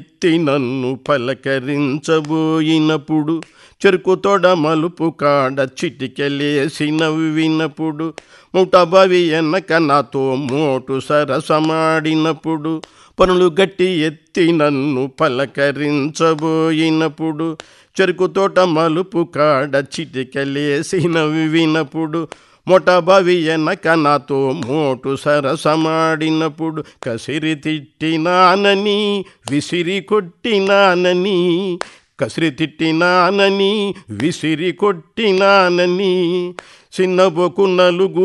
ఎత్తి నన్ను పలకరించబోయినప్పుడు చెరుకు తొడ మలుపు కాడ చిటికెలేసి నవ్వినప్పుడు ముటబవి ఎనక నాతో మోటు సరసమాడినప్పుడు పనులు గట్టి ఎత్తి నన్ను పలకరించబోయినప్పుడు చెరుకు తోట మలుపు కాడ చిటికెలేసి నవ్వినప్పుడు మొటబవి ఎనక నాతో మోటు సరసమాడినప్పుడు కసిరి తిట్టినానని విసిరి కొట్టినానని కసిరి తిట్టినానని విసిరి కొట్టినానని చిన్నబొకు నలుగు